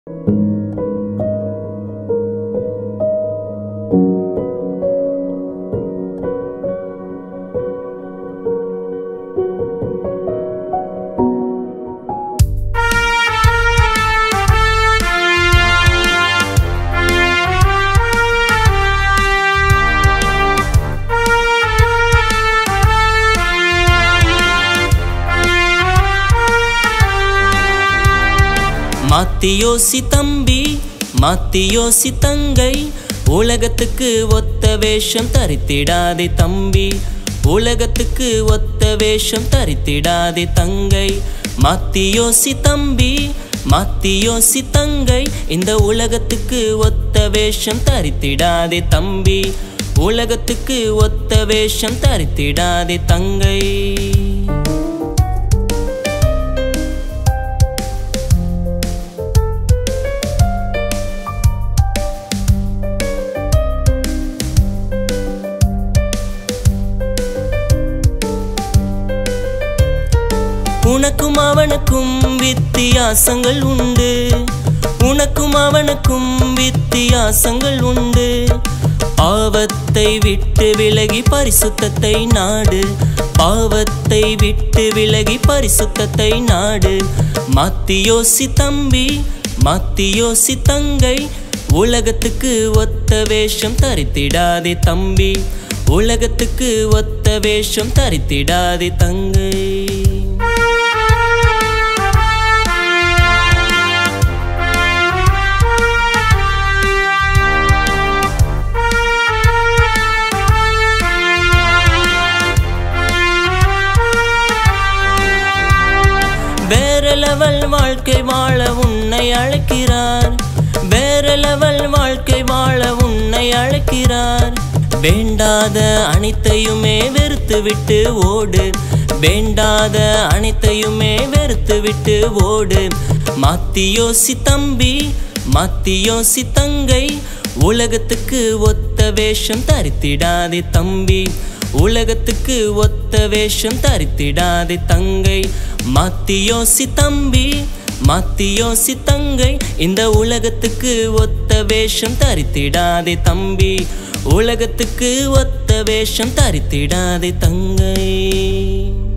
மாத்தி யோசி தம்பி மாத்தி யோசி தங்கை உலகத்துக்கு ஒத்த வேஷம் தரித்திடாதே தம்பி உலகத்துக்கு ஒத்த வேஷம் தரித்திடாதே தங்கை மாத்தி யோசி தம்பி மாத்தி யோசி தங்கை இந்த உலகத்துக்கு ஒத்த வேஷம் தரித்திடாதே தம்பி உலகத்துக்கு ஒத்த வேஷம் தரித்திடாதே தங்கை உனக்கும் அவனுக்கும் வித்தியாசங்கள் உண்டு உனக்கும் அவனுக்கும் வித்தியாசங்கள் உண்டு பாவத்தை விட்டு விலகி பரிசுத்தத்தை நாடு பாவத்தை விட்டு விலகி பரிசுத்தத்தை நாடு மாத்தி யோசி தம்பி மாத்தி யோசி தங்கை உலகத்துக்கு ஒத்த வேஷம் தரித்திடாதே தம்பி உலகத்துக்கு ஒத்த வேஷம் தரித்திடாதே தங்கை வேற லெவல் வாழ்க்கை வாழ உன்னை அழைக்கிறார் வேற லெவல் வாழ்க்கை வாழ உன்னை அழைக்கிறார் வேண்டாத அனைத்தையுமே வெறுத்து விட்டு ஓடு வேண்டாத அனைத்தையுமே வெறுத்து விட்டு ஓடு மாத்தி யோசி தம்பி மாத்தி யோசி தங்கை உலகத்துக்கு ஒத்த வேஷம் தரித்திடாதே தம்பி உலகத்துக்கு ஒத்த வேஷம் தரித்திடாதே தங்கை மாத்தி யோசி தம்பி மாத்தி யோசி தங்கை இந்த உலகத்துக்கு ஒத்த வேஷம் தரித்திடாதே தம்பி உலகத்துக்கு ஒத்த வேஷம் தரித்திடாதே தங்கை